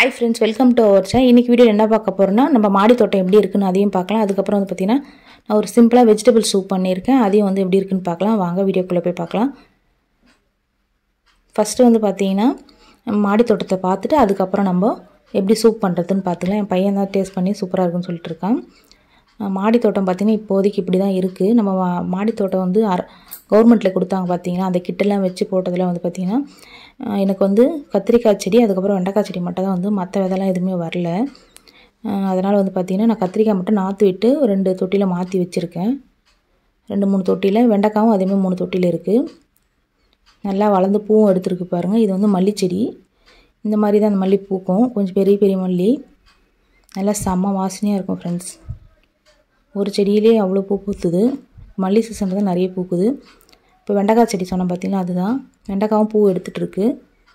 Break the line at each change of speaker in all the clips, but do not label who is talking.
hi friends welcome to our channel இன்றைக்கி video என்ன பார்க்க போகிறோன்னா நம்ம மாடி தோட்டம் எப்படி இருக்குன்னு அதையும் பார்க்கலாம் அதுக்கப்புறம் வந்து பார்த்திங்கன்னா நான் ஒரு சிம்பிளாக வெஜிடபிள் சூப் பண்ணியிருக்கேன் அதையும் வந்து எப்படி இருக்குன்னு பார்க்கலாம் வாங்க வீடியோக்குள்ளே போய் பார்க்கலாம் ஃபஸ்ட்டு வந்து பார்த்தீங்கன்னா மாடி தோட்டத்தை பார்த்துட்டு அதுக்கப்புறம் நம்ம எப்படி சூப் பண்ணுறதுன்னு பார்த்துக்கலாம் என் பையன் தான் டேஸ்ட் பண்ணி சூப்பராக இருக்குன்னு சொல்லிட்டு இருக்கான் மாடி தோட்டம் பார்த்திங்கன்னா இப்போதைக்கு இப்படி தான் இருக்குது நம்ம மா- மாடி தோட்டம் வந்து அர கவர்மெண்ட்டில் கொடுத்தாங்க பார்த்தீங்கன்னா அந்த கிட்டெல்லாம் வச்சு போட்டதில் வந்து பார்த்திங்கன்னா அஹ் எனக்கு வந்து கத்திரிக்காய் செடி அதுக்கப்புறம் வெண்டைக்காய் செடி மட்டும் தான் வந்து மற்ற விதெல்லாம் எதுவுமே வரல அதனால் வந்து பார்த்திங்கன்னா நான் கத்திரிக்காய் மட்டும் நாற்று விட்டு ரெண்டு தொட்டியில் மாற்றி வச்சுருக்கேன் ரெண்டு மூணு தொட்டியில் வெண்டைக்காவும் அதேமாதிரி மூணு தொட்டியில் இருக்குது நல்லா வளர்ந்து பூவும் எடுத்துருக்கு பாருங்கள் இது வந்து மல்லிச்செடி இந்த மாதிரி தான் அந்த மல்லி பூக்கும் கொஞ்சம் பெரிய பெரிய மல்லி நல்லா செம்ம வாசனையாக இருக்கும் ஃப்ரெண்ட்ஸ் ஒரு செடியிலே அவ்வளோ பூ பூத்துது மல்லி சீசனில் தான் நிறைய பூக்குது இப்போ வெண்டைக்காய் செடி சொன்னேன் பார்த்தீங்களா அதுதான் வெண்டைக்காவும் பூ எடுத்துகிட்டு இருக்கு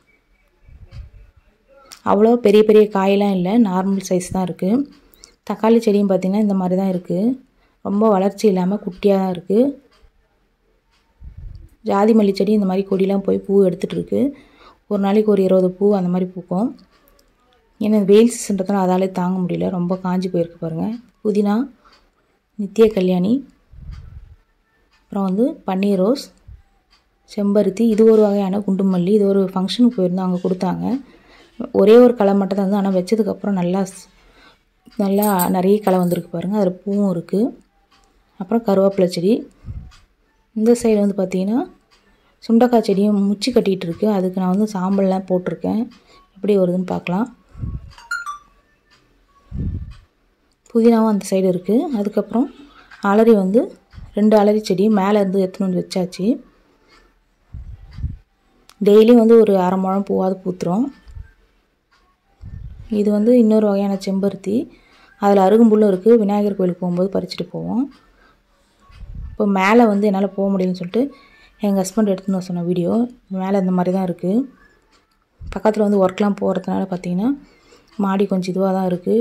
அவ்வளோ பெரிய பெரிய காயெல்லாம் இல்லை நார்மல் சைஸ் தான் இருக்குது தக்காளி செடியும் பார்த்திங்கன்னா இந்த மாதிரி தான் இருக்குது ரொம்ப வளர்ச்சி இல்லாமல் குட்டியாக தான் இருக்குது ஜாதி மல்லி செடி இந்த மாதிரி கொடிலாம் போய் பூ எடுத்துகிட்டு இருக்கு ஒரு நாளைக்கு ஒரு இருபது பூ அந்த மாதிரி பூக்கும் ஏன்னா வெயில் சீசன்றதுனால அதாலே தாங்க முடியல ரொம்ப காஞ்சி போயிருக்கு பாருங்கள் புதினா நித்திய கல்யாணி அப்புறம் வந்து பன்னீர் ரோஸ் செம்பருத்தி இது ஒரு வகையான குண்டு மல்லி இது ஒரு ஃபங்க்ஷனுக்கு போயிருந்தோம் அங்கே கொடுத்தாங்க ஒரே ஒரு களை மட்டும் தான் வந்து ஆனால் வச்சதுக்கப்புறம் நல்லா ஸ்- நல்லா நிறைய களை வந்திருக்கு பாருங்கள் அதில் பூவும் இருக்குது அப்புறம் கருவேப்பிலை செடி இந்த சைடு வந்து பார்த்திங்கன்னா சுண்டக்காய் செடியும் முச்சி கட்டிகிட்டு இருக்கு அதுக்கு நான் வந்து சாம்பல்லாம் போட்டிருக்கேன் எப்படி வருதுன்னு பார்க்கலாம் புதினாவும் அந்த சைடு இருக்குது அதுக்கப்புறம் அலரி வந்து ரெண்டு அலரி செடி மேலே இருந்து எடுத்துன்னு வந்து வச்சாச்சு டெய்லியும் வந்து ஒரு அரை முழம் பூவாவது பூத்துரும் இது வந்து இன்னொரு வகையான செம்பருத்தி அதில் அருகம்புல்லும் இருக்குது விநாயகர் கோயிலுக்கு போகும்போது பறிச்சுட்டு போவோம் இப்போ மேலே வந்து என்னால் போக முடியலன்னு சொல்லிட்டு எங்கள் ஹஸ்பண்ட் எடுத்துன்னு வர சொன்ன வீடியோ மேலே இந்த மாதிரி தான் இருக்குது பக்கத்தில் வந்து ஒர்க்லாம் போகிறதுனால பார்த்தீங்கன்னா மாடி கொஞ்சம் இதுவாக தான் இருக்குது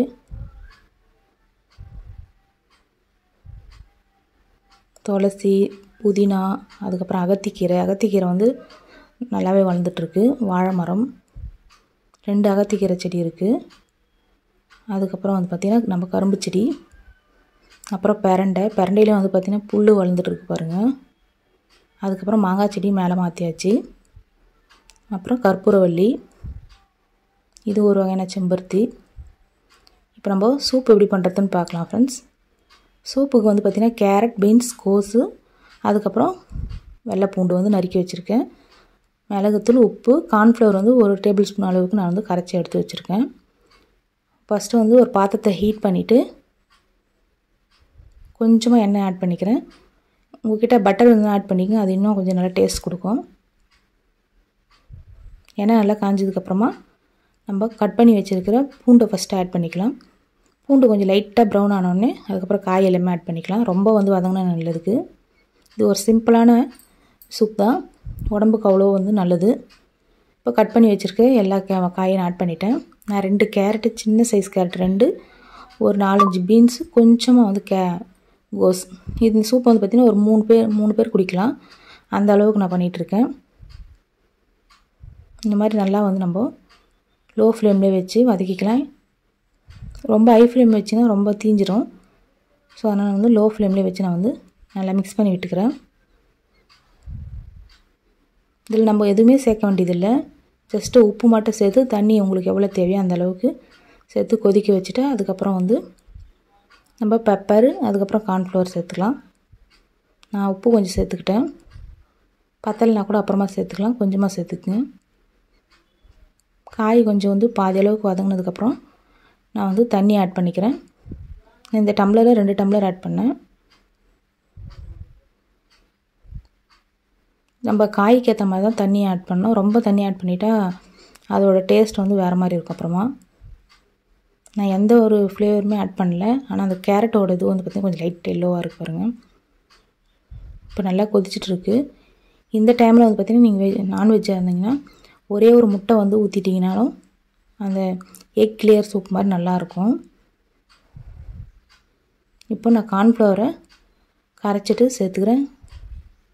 துளசி புதினா அதுக்கப்புறம் அகத்திக்கீரை அகத்திக்கீரை வந்து நல்லாவே வளர்ந்துட்டுருக்கு வாழை மரம் ரெண்டு அகத்திக்கீரை செடி இருக்குது அதுக்கப்புறம் வந்து பார்த்திங்கன்னா நம்ம கரும்பு செடி அப்புறம் பெரண்டை பெரண்டையில வந்து பார்த்திங்கன்னா புல் வளர்ந்துட்டு இருக்கு பாருங்கள் அதுக்கப்புறம் மாங்காய் செடி மேலே மாற்றியாச்சு அப்புறம் கற்பூரவள்ளி இது ஒரு வகையான செம்பருத்தி இப்போ நம்ம சூப் எப்படி பண்ணுறதுன்னு பார்க்கலாம் ஃப்ரெண்ட்ஸ் சூப்புக்கு வந்து பார்த்திங்கன்னா கேரட் பீன்ஸ் கோஸு அதுக்கப்புறம் வெள்ளை பூண்டு வந்து நறுக்கி வச்சுருக்கேன் மிளகுத்தூள் உப்பு கார்ன்ஃப்ளவர் வந்து ஒரு டேபிள் ஸ்பூன் அளவுக்கு நான் வந்து கரைச்சி எடுத்து வச்சுருக்கேன் ஃபஸ்ட்டு வந்து ஒரு பாத்திரத்தை ஹீட் பண்ணிவிட்டு கொஞ்சமாக எண்ணெய் ஆட் பண்ணிக்கிறேன் உங்ககிட்ட பட்டர் வந்து ஆட் பண்ணிக்கங்க அது இன்னும் கொஞ்சம் நல்லா டேஸ்ட் கொடுக்கும் எண்ணெய் நல்லா காஞ்சதுக்கப்புறமா நம்ம கட் பண்ணி வச்சுருக்கிற பூண்டை ஃபஸ்ட்டு ஆட் பண்ணிக்கலாம் பூண்டு கொஞ்சம் லைட்டாக ப்ரௌன் ஆனோடனே அதுக்கப்புறம் காய் எல்லாமே ஆட் பண்ணிக்கலாம் ரொம்ப வந்து வதங்கினா நல்லதுக்கு இது ஒரு சிம்பிளான சூப் தான் உடம்புக்கு அவ்வளோ வந்து நல்லது இப்போ கட் பண்ணி வச்சுருக்க எல்லா கே காயும் ஆட் பண்ணிட்டேன் நான் ரெண்டு கேரட்டு சின்ன சைஸ் கேரட் ரெண்டு ஒரு நாலஞ்சு பீன்ஸு கொஞ்சமாக வந்து கே கோஸ் இந்த சூப் வந்து பார்த்திங்கன்னா ஒரு மூணு பேர் மூணு பேர் குடிக்கலாம் அந்த அளவுக்கு நான் பண்ணிகிட்ருக்கேன் இந்த மாதிரி நல்லா வந்து நம்ம லோ ஃப்ளேம்லேயே வச்சு வதக்கிக்கலாம் ரொம்ப ஹை ஃப்ளேம் வச்சுன்னா ரொம்ப தீஞ்சிரும் ஸோ அதனால் வந்து லோ ஃப்ளேம்லேயே வச்சு நான் வந்து நல்லா மிக்ஸ் பண்ணி விட்டுக்கிறேன் இதில் நம்ம எதுவுமே சேர்க்க வேண்டியதில்லை ஜஸ்ட்டு உப்பு மட்டும் சேர்த்து தண்ணி உங்களுக்கு எவ்வளோ தேவையோ அந்த அளவுக்கு சேர்த்து கொதிக்க வச்சுட்டு அதுக்கப்புறம் வந்து நம்ம பெப்பர் அதுக்கப்புறம் கார்ன்ஃப்ளவர் சேர்த்துக்கலாம் நான் உப்பு கொஞ்சம் சேர்த்துக்கிட்டேன் பத்தலைனா கூட அப்புறமா சேர்த்துக்கலாம் கொஞ்சமாக சேர்த்துக்குங்க காய் கொஞ்சம் வந்து பாதி அளவுக்கு வதங்கினதுக்கப்புறம் நான் வந்து தண்ணி ஆட் பண்ணிக்கிறேன் இந்த டம்ளரில் ரெண்டு டம்ளர் ஆட் பண்ணேன் நம்ம காய்க்கு ஏற்ற மாதிரி தான் தண்ணி ஆட் பண்ணோம் ரொம்ப தண்ணி ஆட் பண்ணிட்டா அதோட டேஸ்ட் வந்து வேறு மாதிரி இருக்கும் அப்புறமா நான் எந்த ஒரு ஃப்ளேவருமே ஆட் பண்ணல ஆனால் அந்த கேரட்டோட இது வந்து பார்த்திங்கன்னா கொஞ்சம் லைட் எல்லோவாக இருக்கு பாருங்கள் இப்போ நல்லா கொதிச்சிட்டு இருக்கு இந்த டைமில் வந்து பார்த்திங்கன்னா நீங்கள் வெஜ் நான்வெஜ்ஜாக இருந்தீங்கன்னா ஒரே ஒரு முட்டை வந்து ஊற்றிட்டிங்கனாலும் அந்த எக் கிளியர் சூப் மாதிரி நல்லாயிருக்கும் இப்போ நான் கார்ன்ஃப்ளவரை கரைச்சிட்டு சேர்த்துக்கிறேன்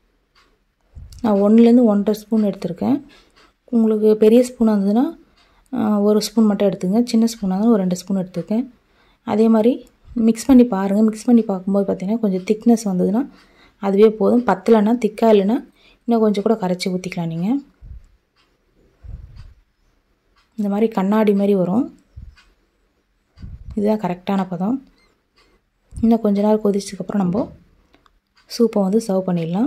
நான் ஒன்றுலேருந்து ஒன்றரை ஸ்பூன் எடுத்திருக்கேன் உங்களுக்கு பெரிய ஸ்பூனாக இருந்ததுன்னா ஒரு ஸ்பூன் மட்டும் எடுத்துங்க சின்ன ஸ்பூனாக இருந்தாலும் ஒரு ரெண்டு ஸ்பூன் எடுத்துக்கேன் அதே மாதிரி மிக்ஸ் பண்ணி பாருங்கள் மிக்ஸ் பண்ணி பார்க்கும்போது பார்த்திங்கன்னா கொஞ்சம் திக்னஸ் வந்ததுன்னா அதுவே போதும் பத்தலைன்னா திக்காக இல்லைன்னா இன்னும் கொஞ்சம் கூட கரைச்சி ஊற்றிக்கலாம் நீங்கள் இந்த மாதிரி கண்ணாடி மாதிரி வரும் இதுதான் கரெக்டான பதம் இன்னும் கொஞ்ச நேரம் கொதிச்சதுக்கப்புறம் நம்ம சூப்பை வந்து சர்வ் பண்ணிடலாம்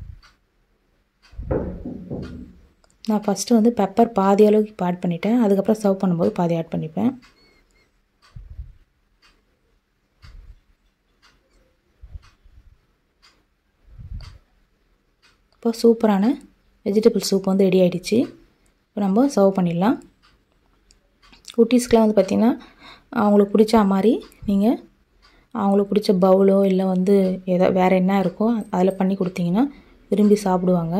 நான் ஃபஸ்ட்டு வந்து பெப்பர் பாதி அளவுக்கு இப்போ ஆட் பண்ணிட்டேன் அதுக்கப்புறம் சர்வ் பண்ணும்போது பாதி ஆட் பண்ணிப்பேன் இப்போ சூப்பரான வெஜிடபிள் சூப் வந்து ரெடி ஆகிடுச்சு இப்போ நம்ம சர்வ் பண்ணிடலாம் குட்டீஸ்க்கெலாம் வந்து பார்த்திங்கன்னா அவங்களுக்கு பிடிச்ச மாதிரி நீங்கள் அவங்களுக்கு பிடிச்ச பவுலோ இல்லை வந்து எதோ வேறு என்ன இருக்கோ அதில் பண்ணி கொடுத்தீங்கன்னா விரும்பி சாப்பிடுவாங்க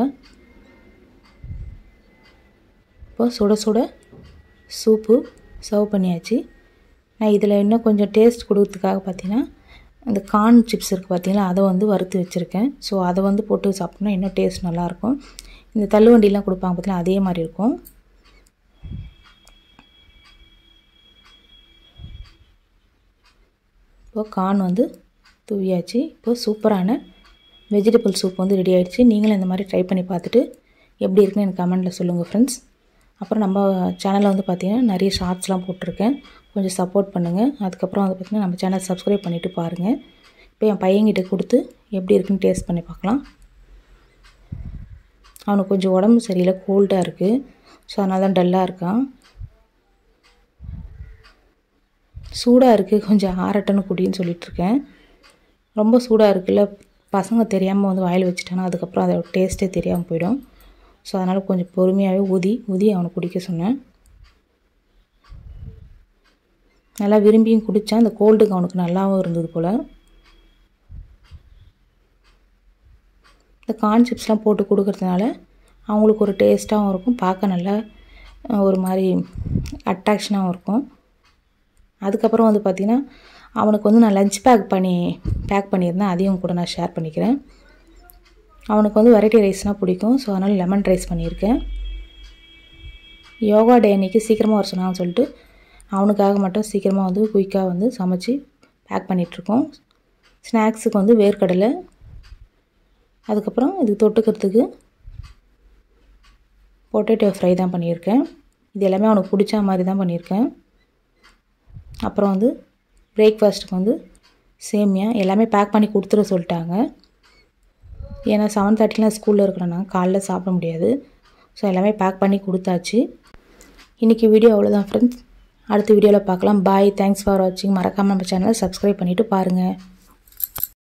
இப்போ சுட சுட சூப்பு சர்வ் பண்ணியாச்சு நான் இதில் இன்னும் கொஞ்சம் டேஸ்ட் கொடுக்கறதுக்காக பார்த்தீங்கன்னா அந்த கார்ன் சிப்ஸ் இருக்குது பார்த்தீங்களா அதை வந்து வறுத்து வச்சுருக்கேன் ஸோ அதை வந்து போட்டு சாப்பிட்டோம்னா இன்னும் டேஸ்ட் நல்லாயிருக்கும் இந்த தள்ளுவண்டிலாம் கொடுப்பாங்க பார்த்தீங்கன்னா அதே மாதிரி இருக்கும் இப்போ கார்ன் வந்து தூவியாச்சு இப்போ சூப்பரான வெஜிடபிள் சூப் வந்து ரெடி ஆகிடுச்சு நீங்களும் இந்த மாதிரி ட்ரை பண்ணி பார்த்துட்டு எப்படி இருக்குன்னு எனக்கு கமெண்ட்டில் சொல்லுங்கள் ஃப்ரெண்ட்ஸ் அப்புறம் நம்ம சேனலில் வந்து பார்த்திங்கன்னா நிறைய ஷார்ட்ஸ்லாம் போட்டிருக்கேன் கொஞ்சம் சப்போர்ட் பண்ணுங்கள் அதுக்கப்புறம் வந்து பார்த்திங்கன்னா நம்ம சேனல் சப்ஸ்கிரைப் பண்ணிவிட்டு பாருங்கள் இப்போ என் பையன்கிட்ட கொடுத்து எப்படி இருக்குன்னு டேஸ்ட் பண்ணி பார்க்கலாம் அவனுக்கு கொஞ்சம் உடம்பு சரியில்லை கோல்டாக இருக்குது ஸோ அதனால தான் டல்லாக இருக்கான் சூடாக இருக்குது கொஞ்சம் ஆரட்டன்னு குடின்னு சொல்லிகிட்ருக்கேன் ரொம்ப சூடாக இருக்குல்ல பசங்க தெரியாமல் வந்து வாயில் வச்சுட்டானா அதுக்கப்புறம் அதோட டேஸ்ட்டே தெரியாமல் போயிடும் ஸோ அதனால் கொஞ்சம் பொறுமையாகவே ஊதி ஊதி அவனை குடிக்க சொன்னேன் நல்லா விரும்பியும் குடித்தான் அந்த கோல்டுக்கு அவனுக்கு நல்லாவும் இருந்தது போல் இந்த கார்ன் சிப்ஸ்லாம் போட்டு கொடுக்கறதுனால அவங்களுக்கு ஒரு டேஸ்ட்டாகவும் இருக்கும் பார்க்க நல்லா ஒரு மாதிரி அட்ராக்ஷனாகவும் இருக்கும் அதுக்கப்புறம் வந்து பார்த்திங்கன்னா அவனுக்கு வந்து நான் லஞ்ச் பேக் பண்ணி பேக் பண்ணியிருந்தேன் அதையும் கூட நான் ஷேர் பண்ணிக்கிறேன் அவனுக்கு வந்து வெரைட்டி ரைஸ்னால் பிடிக்கும் ஸோ அதனால் லெமன் ரைஸ் பண்ணியிருக்கேன் யோகா டே அன்றைக்கி சீக்கிரமாக வர சொன்னாங்கன்னு சொல்லிட்டு அவனுக்காக மட்டும் சீக்கிரமாக வந்து குயிக்காக வந்து சமைச்சு பேக் பண்ணிகிட்ருக்கோம் ஸ்நாக்ஸுக்கு வந்து வேர்க்கடலை அதுக்கப்புறம் இதுக்கு தொட்டுக்கிறதுக்கு பொட்டேட்டோ ஃப்ரை தான் பண்ணியிருக்கேன் இது எல்லாமே அவனுக்கு பிடிச்ச மாதிரி தான் பண்ணியிருக்கேன் அப்புறம் வந்து பிரேக்ஃபாஸ்ட்டுக்கு வந்து சேமியா எல்லாமே பேக் பண்ணி கொடுத்துட சொல்லிட்டாங்க ஏன்னா செவன் தேர்ட்டிலாம் ஸ்கூலில் இருக்கிறேன்னா காலைல சாப்பிட முடியாது ஸோ எல்லாமே பேக் பண்ணி கொடுத்தாச்சு இன்றைக்கி வீடியோ அவ்வளோதான் ஃப்ரெண்ட்ஸ் அடுத்த வீடியோவில் பார்க்கலாம் பாய் தேங்க்ஸ் ஃபார் வாட்சிங் மறக்காமல் நம்ம சேனலை சப்ஸ்கிரைப் பண்ணிவிட்டு பாருங்கள்